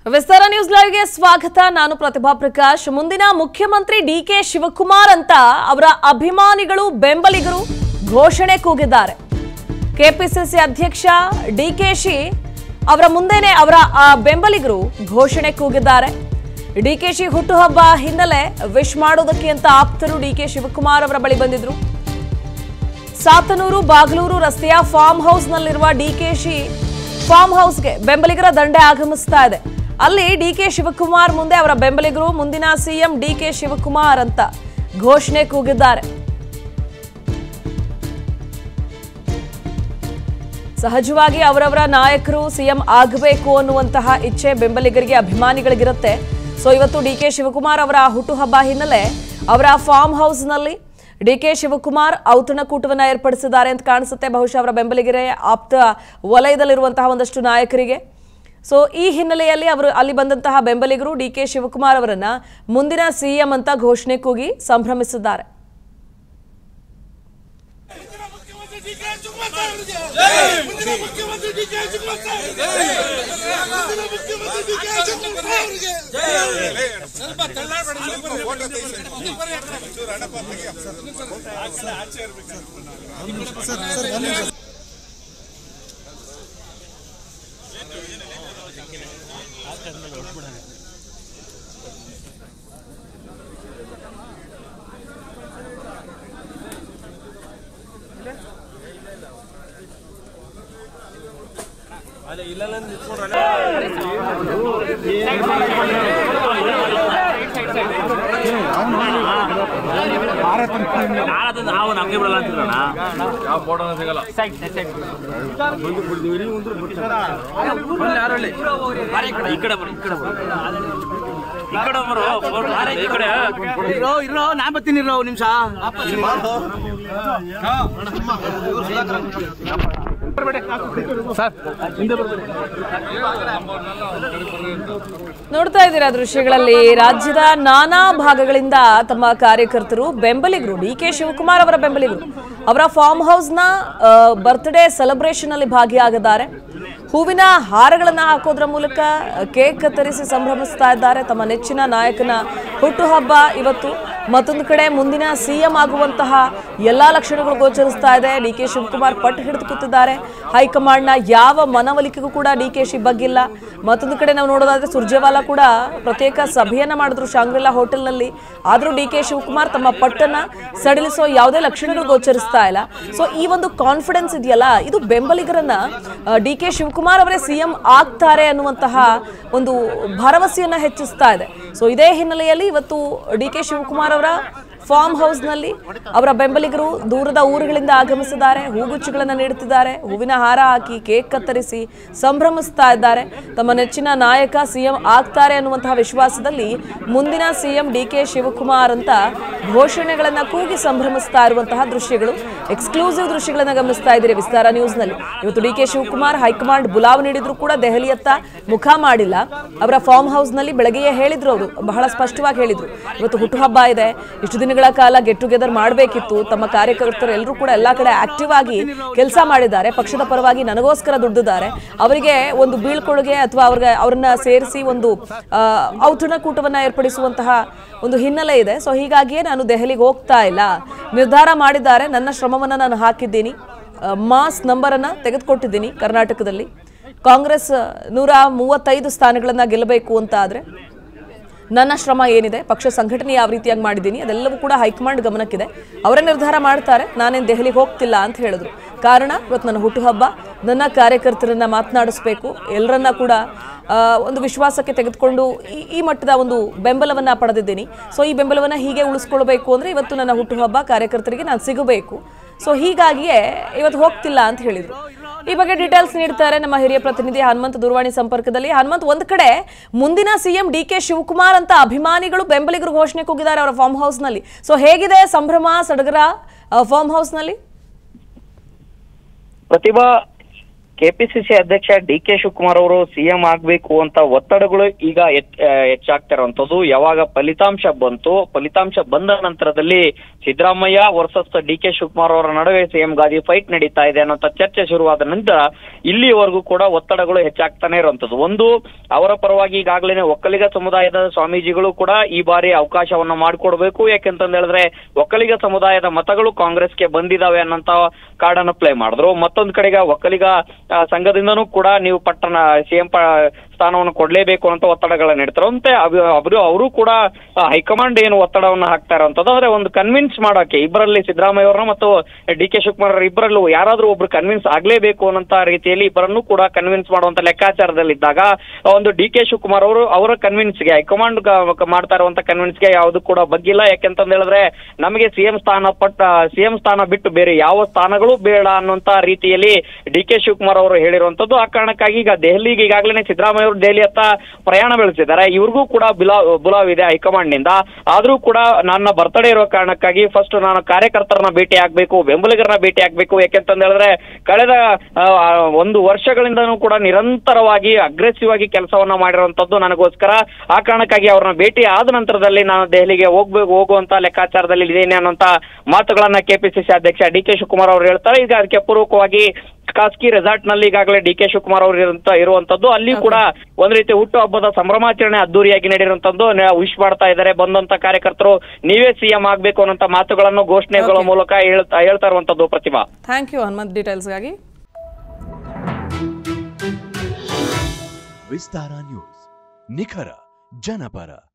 ವಿಸ್ತಾರ news ಲೈವ್ಗೆ ಸ್ವಾಗತ ನಾನು ಪ್ರತಿಭಾ ಪ್ರಕಾಶ್ ಮುಂದಿನ ಮುಖ್ಯಮಂತ್ರಿ ಡಿ ಕೆ ಶಿವಕುಮಾರ್ ಅಂತ ಅವರ ಅಭಿಮಾನಿಗಳು ಬೆಂಬಲಿಗರು ಘೋಷಣೆ ಕೂಗಿದ್ದಾರೆ ಕೆಪಿಸಿಸಿ ಅಧ್ಯಕ್ಷ ಡಿಕೆಶಿ ಅವರ ಮುಂದೆನೆ ಅವರ ಆ, ಬೆಂಬಲಿಗರು ಘೋಷಣೆ ಕೂಗಿದ್ದಾರೆ ಡಿಕೆಶಿ ಹುಟ್ಟುಹಬ್ಬ ಹಿನ್ನೆಲೆ ವಿಶ್ ಮಾಡೋದಕ್ಕೆ ಅಂತ ಆಪ್ತರು ಡಿಕೆ ಶಿವಕುಮಾರ್ ಅವರ ಬಳಿ ಬಂದಿದ್ರು ಸಾತನೂರು ಬಾಗಲೂರು ರಸ್ತೆಯ ಫಾರ್ಮ್ ಹೌಸ್ನಲ್ಲಿರುವ ಡಿಕೆಶಿ ಫಾರ್ಮ್ ಹೌಸ್ಗೆ ಬೆಂಬಲಿಗರ ದಂಡೆ ಆಗಮಿಸ್ತಾ ಇದೆ ಅಲ್ಲಿ ಡಿಕೆ ಶಿವಕುಮಾರ್ ಮುಂದೆ ಅವರ ಬೆಂಬಲಿಗರು ಮುಂದಿನ ಸಿಎಂ ಡಿಕೆ ಶಿವಕುಮಾರ್ ಅಂತ ಘೋಷಣೆ ಕೂಗಿದ್ದಾರೆ ಸಹಜವಾಗಿ ಅವರವರ ನಾಯಕರು ಸಿಎಂ ಆಗಬೇಕು ಅನ್ನುವಂತಹ ಇಚ್ಛೆ ಬೆಂಬಲಿಗರಿಗೆ ಅಭಿಮಾನಿಗಳಿಗಿರುತ್ತೆ ಸೊ ಇವತ್ತು ಡಿ ಕೆ ಶಿವಕುಮಾರ್ ಅವರ ಹುಟ್ಟುಹಬ್ಬ ಹಿನ್ನೆಲೆ ಅವರ ಫಾರ್ಮ್ ಹೌಸ್ನಲ್ಲಿ ಡಿ ಕೆ ಶಿವಕುಮಾರ್ ಔತಣಕೂಟವನ್ನು ಏರ್ಪಡಿಸಿದ್ದಾರೆ ಅಂತ ಕಾಣಿಸುತ್ತೆ ಬಹುಶಃ ಅವರ ಬೆಂಬಲಿಗರೇ ಆಪ್ತ ವಲಯದಲ್ಲಿರುವಂತಹ ಒಂದಷ್ಟು ನಾಯಕರಿಗೆ ಸೊ ಈ ಹಿನ್ನೆಲೆಯಲ್ಲಿ ಅವರು ಅಲ್ಲಿ ಬಂದಂತಹ ಬೆಂಬಲಿಗರು ಡಿ ಕೆ ಶಿವಕುಮಾರ್ ಅವರನ್ನ ಮುಂದಿನ ಸಿಎಂ ಅಂತ ಘೋಷಣೆ ಕೂಗಿ ಸಂಭ್ರಮಿಸಿದ್ದಾರೆ ಮುಖ್ಯಮಂತ್ರಿ ಡಿ ಕೆ ಶಿವಕುಮಾರ್ ಅವರಿಗೆ ಮುಂದಿನ ಮುಖ್ಯಮಂತ್ರಿ ಡಿ ಕೆ ಶಿವಕುಮಾರ್ ಅವರಿಗೆ ಮುಂದಿನ ಮುಖ್ಯಮಂತ್ರಿ ಡಿ ಕೆ ಶಿವಕುಮಾರ್ ಅವರಿಗೆ ಸ್ವಲ್ಪ ತಳ್ಳಾಡಬೇಡಿ ನಾಳೆ ನಾವು ನಮಗೆ ಬಿಡಲ್ಲ ಅಂತಿದ್ರಣ್ಣ ಯಾವ ಫೋಟೋ ಸಿಗಲ್ಲ ಈ ಕಡೆ ಬರ್ರಿ ಈ ಕಡೆ ಬರ್ರಿ ಈ ಕಡೆ ಬರು photo ಈ ಕಡೆ ಇರೋ ಇರೋ ನಾ ಬರ್ತೀನಿ ಇರೋ ನಿಮಿಷ ನೋಡ್ತಾ ಇದ್ದೀರಾ ದೃಶ್ಯಗಳಲ್ಲಿ ರಾಜ್ಯದ ನಾನಾ ಭಾಗಗಳಿಂದ ತಮ್ಮ ಕಾರ್ಯಕರ್ತರು ಬೆಂಬಲಿಗರು ಡಿ ಕೆ ಶಿವಕುಮಾರ್ ಅವರ ಬೆಂಬಲಿಗರು ಅವರ ಫಾರ್ಮ್ ಹೌಸ್ನ ಬರ್ತ್ಡೇ ಸೆಲೆಬ್ರೇಷನ್ ಅಲ್ಲಿ ಭಾಗಿಯಾಗಿದ್ದಾರೆ ಹೂವಿನ ಹಾರಗಳನ್ನ ಹಾಕೋದ್ರ ಮೂಲಕ ಕೇಕ್ ಕತ್ತರಿಸಿ ಸಂಭ್ರಮಿಸ್ತಾ ಇದ್ದಾರೆ ತಮ್ಮ ನೆಚ್ಚಿನ ನಾಯಕನ ಹುಟ್ಟುಹಬ್ಬ ಇವತ್ತು ಮತ್ತೊಂದು ಕಡೆ ಮುಂದಿನ ಸಿಎಂ ಆಗುವಂತಹ ಎಲ್ಲಾ ಲಕ್ಷಣಗಳು ಗೋಚರಿಸ್ತಾ ಇದೆ ಡಿ ಕೆ ಶಿವಕುಮಾರ್ ಪಟ್ಟು ಹಿಡಿದು ಕೂತಿದ್ದಾರೆ ಹೈಕಮಾಂಡ್ನ ಯಾವ ಮನವೊಲಿಕೆಗೂ ಕೂಡ ಡಿ ಕೆ ಶಿ ಬಗ್ಗಿಲ್ಲ ಮತ್ತೊಂದು ಕಡೆ ನಾವು ನೋಡೋದಾದ್ರೆ ಸುರ್ಜೇವಾಲಾ ಕೂಡ ಪ್ರತ್ಯೇಕ ಸಭೆಯನ್ನ ಮಾಡಿದ್ರು ಶಾಂಗ್ರಿಲಾ ಹೋಟೆಲ್ನಲ್ಲಿ ಆದ್ರೂ ಡಿ ಕೆ ಶಿವಕುಮಾರ್ ತಮ್ಮ ಪಟ್ಟನ್ನ ಸಡಿಲಿಸೋ ಯಾವುದೇ ಲಕ್ಷಣಗಳು ಗೋಚರಿಸ್ತಾ ಇಲ್ಲ ಸೊ ಈ ಒಂದು ಕಾನ್ಫಿಡೆನ್ಸ್ ಇದೆಯಲ್ಲ ಇದು ಬೆಂಬಲಿಗರನ್ನ ಡಿ ಕೆ ಶಿವಕುಮಾರ್ ಅವರೇ ಸಿಎಂ ಆಗ್ತಾರೆ ಅನ್ನುವಂತಹ ಒಂದು ಭರವಸೆಯನ್ನ ಹೆಚ್ಚಿಸ್ತಾ ಇದೆ ಸೊ ಇದೇ ಹಿನ್ನೆಲೆಯಲ್ಲಿ ಇವತ್ತು ಡಿ ಕೆ ಶಿವಕುಮಾರ್ ಅವರ ಫಾರ್ಮ್ ಹೌಸ್ನಲ್ಲಿ ಅವರ ಬೆಂಬಲಿಗರು ದೂರದ ಊರುಗಳಿಂದ ಆಗಮಿಸಿದ್ದಾರೆ ಹೂಗುಚ್ಚುಗಳನ್ನು ನೀಡುತ್ತಿದ್ದಾರೆ ಹೂವಿನ ಹಾರ ಹಾಕಿ ಕೇಕ್ ಕತ್ತರಿಸಿ ಸಂಭ್ರಮಿಸ್ತಾ ಇದ್ದಾರೆ ತಮ್ಮ ನೆಚ್ಚಿನ ನಾಯಕ ಸಿಎಂ ಆಗ್ತಾರೆ ಅನ್ನುವಂತಹ ವಿಶ್ವಾಸದಲ್ಲಿ ಮುಂದಿನ ಸಿಎಂ ಡಿ ಕೆ ಶಿವಕುಮಾರ್ ಅಂತ ಘೋಷಣೆಗಳನ್ನ ಕೂಗಿ ಸಂಭ್ರಮಿಸ್ತಾ ಇರುವಂತಹ ದೃಶ್ಯಗಳು ಎಕ್ಸ್ಕ್ಲೂಸಿವ್ ದೃಶ್ಯಗಳನ್ನ ಗಮನಿಸ್ತಾ ಇದ್ದೀರಿ ವಿಸ್ತಾರ ನ್ಯೂಸ್ನಲ್ಲಿ ಇವತ್ತು ಡಿ ಕೆ ಶಿವಕುಮಾರ್ ಹೈಕಮಾಂಡ್ ಬುಲಾವ್ ನೀಡಿದ್ರು ಕೂಡ ದೆಹಲಿಯತ್ತ ಮುಖ ಮಾಡಿಲ್ಲ ಅವರ ಫಾರ್ಮ್ ಹೌಸ್ನಲ್ಲಿ ಬೆಳಗ್ಗೆಯೇ ಹೇಳಿದ್ರು ಅವರು ಬಹಳ ಸ್ಪಷ್ಟವಾಗಿ ಹೇಳಿದ್ರು ಇವತ್ತು ಹುಟ್ಟುಹಬ್ಬ ಇದೆ ಇಷ್ಟು ದಿನಗಳ ಕಾಲ ಗೆಟ್ ಟುಗೆದರ್ ಮಾಡಬೇಕಿತ್ತು ತಮ್ಮ ಕಾರ್ಯಕರ್ತರು ಎಲ್ಲರೂ ಕೂಡ ಎಲ್ಲಾ ಕಡೆ ಆಕ್ಟಿವ್ ಆಗಿ ಕೆಲಸ ಮಾಡಿದ್ದಾರೆ ಪಕ್ಷದ ಪರವಾಗಿ ನನಗೋಸ್ಕರ ದುಡ್ದಿದ್ದಾರೆ ಅವರಿಗೆ ಒಂದು ಬೀಳ್ಕೊಡುಗೆ ಅಥವಾ ಅವ್ರಿಗೆ ಅವರನ್ನ ಸೇರಿಸಿ ಒಂದು ಆ, ಔತಣಕೂಟವನ್ನ ಏರ್ಪಡಿಸುವಂತಹ ಒಂದು ಹಿನ್ನೆಲೆ ಇದೆ ಸೊ ಹೀಗಾಗಿಯೇ ನಾನು ದೆಹಲಿಗೆ ಹೋಗ್ತಾ ಇಲ್ಲ ನಿರ್ಧಾರ ಮಾಡಿದ್ದಾರೆ ನನ್ನ ಶ್ರಮವನ್ನ ನಾನು ಹಾಕಿದ್ದೀನಿ ಆ, ಮಾಸ್ ನಂಬರನ್ನ ತೆಗೆದುಕೊಟ್ಟಿದ್ದೀನಿ ಕರ್ನಾಟಕದಲ್ಲಿ ಕಾಂಗ್ರೆಸ್ ನೂರ ಮೂವತ್ತೈದು ಸ್ಥಾನಗಳನ್ನ ಗೆಲ್ಲಬೇಕು ಅಂತ ಆದ್ರೆ ನನ್ನ ಶ್ರಮ ಏನಿದೆ ಪಕ್ಷ ಸಂಘಟನೆ ಯಾವ ರೀತಿಯಾಗಿ ಮಾಡಿದ್ದೀನಿ ಅದೆಲ್ಲವೂ ಕೂಡ ಹೈಕಮಾಂಡ್ ಗಮನಕ್ಕಿದೆ ಅವರೇ ನಿರ್ಧಾರ ಮಾಡ್ತಾರೆ ನಾನೇನು ದೆಹಲಿಗೆ ಹೋಗ್ತಿಲ್ಲ ಅಂತ ಹೇಳಿದ್ರು ಕಾರಣ ಇವತ್ತು ನನ್ನ ಹುಟ್ಟುಹಬ್ಬ ನನ್ನ ಕಾರ್ಯಕರ್ತರನ್ನ ಮಾತನಾಡಿಸ್ಬೇಕು ಎಲ್ಲರನ್ನ ಕೂಡ ಆ, ಒಂದು ವಿಶ್ವಾಸಕ್ಕೆ ತೆಗೆದುಕೊಂಡು ಈ ಈ ಮಟ್ಟದ ಒಂದು ಬೆಂಬಲವನ್ನ ಪಡೆದಿದ್ದೀನಿ ಸೊ ಈ ಬೆಂಬಲವನ್ನ ಹೀಗೆ ಉಳಿಸ್ಕೊಳ್ಬೇಕು ಅಂದ್ರೆ ಇವತ್ತು ನನ್ನ ಹುಟ್ಟುಹಬ್ಬ ಕಾರ್ಯಕರ್ತರಿಗೆ ನಾನು ಸಿಗಬೇಕು ಸೊ ಹೀಗಾಗಿಯೇ ಇವತ್ತು ಹೋಗ್ತಿಲ್ಲ ಅಂತ ಹೇಳಿದ್ರು ಈ ಬಗ್ಗೆ ಡೀಟೇಲ್ಸ್ ನೀಡ್ತಾರೆ ನಮ್ಮ ಹಿರಿಯ ಪ್ರತಿನಿಧಿ ಹನುಮಂತ್ ದೂರವಾಣಿ ಸಂಪರ್ಕದಲ್ಲಿ ಹನುಮಂತ್ ಒಂದ್ ಕಡೆ ಮುಂದಿನ ಸಿಎಂ ಡಿ ಕೆ ಶಿವಕುಮಾರ್ ಅಂತ ಅಭಿಮಾನಿಗಳು ಬೆಂಬಲಿಗರು ಘೋಷಣೆ ಕೂಗಿದ್ದಾರೆ ಅವರ ಫಾರ್ಮ್ ಹೌಸ್ ನಲ್ಲಿ ಸೊ ಹೇಗಿದೆ ಸಂಭ್ರಮ ಸಡಗರ ಫಾರ್ಮ್ ಹೌಸ್ ನಲ್ಲಿ ಪ್ರತಿಭಾ ಕೆಪಿಸಿಸಿ ಅಧ್ಯಕ್ಷ ಡಿ ಕೆ ಶಿವಕುಮಾರ್ ಅವರು ಸಿಎಂ ಆಗ್ಬೇಕು ಅಂತ ಒತ್ತಡಗಳು ಈಗ ಹೆಚ್- ಆ, ಹೆಚ್ಚಾಗ್ತಾ ಇರುವಂತದ್ದು ಯಾವಾಗ ಫಲಿತಾಂಶ ಬಂತು ಫಲಿತಾಂಶ ಬಂದ ನಂತರದಲ್ಲಿ ಸಿದ್ದರಾಮಯ್ಯ ವರ್ಸಸ್ ಡಿ ಕೆ ಶಿವಕುಮಾರ್ ಅವರ ನಡುವೆ ಸಿಎಂ ಗಾದಿ ಫೈಟ್ ನಡೀತಾ ಇದೆ ಅನ್ನೋ ಚರ್ಚೆ ಶುರುವಾದ ನಂತರ ಇಲ್ಲಿವರೆಗೂ ಕೂಡ ಒತ್ತಡಗಳು ಹೆಚ್ಚಾಗ್ತಾನೆ ಇರುವಂತದ್ದು ಒಂದು ಅವರ ಪರವಾಗಿ ಈಗಾಗಲೇ ಒಕ್ಕಲಿಗ ಸಮುದಾಯದ ಸ್ವಾಮೀಜಿಗಳು ಕೂಡ ಈ ಬಾರಿ ಅವಕಾಶವನ್ನ ಮಾಡಿಕೊಡ್ಬೇಕು ಯಾಕೆಂತಂದ ಹೇಳಿದ್ರೆ ಒಕ್ಕಲಿಗ ಸಮುದಾಯದ ಮತಗಳು ಕಾಂಗ್ರೆಸ್ಗೆ ಬಂದಿದಾವೆ ಅನ್ನಂತ ಕಾರ್ಡನ್ನ ಪ್ಲೇ ಮಾಡಿದ್ರು ಮತ್ತೊಂದ್ ಕಡೆಗೆ ಒಕ್ಕಲಿಗ ಆ, ಸಂಘದಿಂದನೂ ಕೂಡ ನೀವು ಪಟ್ಟಣ ಸಿಎಂ ಸ್ಥಾನವನ್ನು ಕೊಡ್ಲೇಬೇಕು ಅಂತ ಒತ್ತಡಗಳನ್ನ ಇಡ್ತಾರಂತೆ ಅವರು ಅವರು ಕೂಡ ಆ, ಹೈಕಮಾಂಡ್ ಏನು ಒತ್ತಡವನ್ನ ಹಾಕ್ತಾ ಇರೋಂಥದ್ದು ಆದ್ರೆ ಒಂದು ಕನ್ವಿನ್ಸ್ ಮಾಡೋಕೆ ಇಬ್ಬರಲ್ಲಿ ಸಿದ್ದರಾಮಯ್ಯ ಅವರನ್ನ ಮತ್ತು ಡಿ ಕೆ ಶಿವಕುಮಾರ್ ಅವರ ಇಬ್ಬರಲ್ಲೂ ಯಾರಾದ್ರೂ ಒಬ್ರು ಕನ್ವಿನ್ಸ್ ಆಗ್ಲೇಬೇಕು ಅನ್ನೋಂತ ರೀತಿಯಲ್ಲಿ ಇಬ್ಬರನ್ನು ಕೂಡ ಕನ್ವಿನ್ಸ್ ಮಾಡುವಂತ ಲೆಕ್ಕಾಚಾರದಲ್ಲಿದ್ದಾಗ ಒಂದು ಡಿ ಕೆ ಶಿವಕುಮಾರ್ ಅವರು ಅವರ ಕನ್ವಿನ್ಸ್ಗೆ ಹೈಕಮಾಂಡ್ ಗ- ಮಾಡ್ತಾ ಇರುವಂತ ಕನ್ವಿನ್ಸ್ಗೆ ಯಾವುದು ಕೂಡ ಬಗ್ಗಿಲ್ಲ ಯಾಕೆಂತಂದ ಹೇಳಿದ್ರೆ ನಮಗೆ ಸಿಎಂ ಸ್ಥಾನ ಪಟ್ಟ ಸಿಎಂ ಸ್ಥಾನ ಬಿಟ್ಟು ಬೇರೆ ಯಾವ ಸ್ಥಾನಗಳು ಬೇಡ ಅನ್ನುವಂತ ರೀತಿಯಲ್ಲಿ ಡಿ ಕೆ ಶಿವಕುಮಾರ್ ಅವರು ಹೇಳಿರುವಂತದ್ದು ಆ ಕಾರಣಕ್ಕಾಗಿ ಈಗ ದೆಹಲಿಗೆ ಈಗಾಗಲೇ ಸಿದ್ದರಾಮಯ್ಯ ಅವರು ದೆಹಲಿ ಹತ್ತ ಪ್ರಯಾಣ ಬೆಳೆಸಿದ್ದಾರೆ ಇವ್ರಿಗೂ ಕೂಡ ಬಿಲಾ ಬುಲಾವ್ ಇದೆ ಹೈಕಮಾಂಡ್ ನಿಂದ ಆದ್ರೂ ಕೂಡ ನನ್ನ ಬರ್ತಡೇ ಇರೋ ಕಾರಣಕ್ಕಾಗಿ ಫಸ್ಟ್ ನಾನು ಕಾರ್ಯಕರ್ತರನ್ನ ಭೇಟಿ ಆಗ್ಬೇಕು ಬೆಂಬಲಿಗರನ್ನ ಭೇಟಿ ಆಗ್ಬೇಕು ಯಾಕೆಂತಂದ ಹೇಳಿದ್ರೆ ಕಳೆದ ಆ, ಒಂದು ವರ್ಷಗಳಿಂದನೂ ಕೂಡ ನಿರಂತರವಾಗಿ ಅಗ್ರೆಸಿವ್ ಆಗಿ ಕೆಲಸವನ್ನ ಮಾಡಿರುವಂತದ್ದು ನನಗೋಸ್ಕರ ಆ ಕಾರಣಕ್ಕಾಗಿ ಅವ್ರನ್ನ ಭೇಟಿ ಆದ ನಂತರದಲ್ಲಿ ನಾನು ದೆಹಲಿಗೆ ಹೋಗ್ಬೇಕು ಹೋಗುವಂತ ಲೆಕ್ಕಾಚಾರದಲ್ಲಿ ಇದ್ದೇನೆ ಅನ್ನೋಂತ ಮಾತುಗಳನ್ನ ಕೆಪಿಸಿಸಿ ಅಧ್ಯಕ್ಷ ಡಿ ಕೆ ಶಿವಕುಮಾರ್ ಅವರು ಹೇಳ್ತಾರೆ ಈಗ ಅದಕ್ಕೆ ಪೂರ್ವಕವಾಗಿ ಖಾಸಗಿ ರೆಸಾರ್ಟ್ ನಲ್ಲಿ ಈಗಾಗಲೇ ಡಿ ಕೆ ಶಿವಕುಮಾರ್ ಅವರು ಇರುವಂತ ಇರುವಂತದ್ದು ಅಲ್ಲಿ ಕೂಡ ಒಂದ್ ರೀತಿ ಹುಟ್ಟು ಹಬ್ಬದ ಸಂಭ್ರಮಾಚರಣೆ ಅದ್ದೂರಿಯಾಗಿ ನಡೆದಿರುವಂತದ್ದು ವಿಶ್ ಮಾಡ್ತಾ ಇದ್ದಾರೆ ಬಂದಂತ ಕಾರ್ಯಕರ್ತರು ನೀವೇ ಸಿಎಂ ಆಗ್ಬೇಕು ಅನ್ನೋಂತ ಮಾತುಗಳನ್ನು ಘೋಷಣೆಗಳ Okay. ಮೂಲಕ ಹೇಳ್ತಾ ಹೇಳ್ತಾ ಇರುವಂತದ್ದು ಪ್ರತಿಭಾ ಥ್ಯಾಂಕ್ ಯು ಹನುಮಂತ್ ಡೀಟೇಲ್ಸ್ಗಾಗಿ ವಿಸ್ತಾರ ನ್ಯೂಸ್ ನಿಖರ ಜನಪರ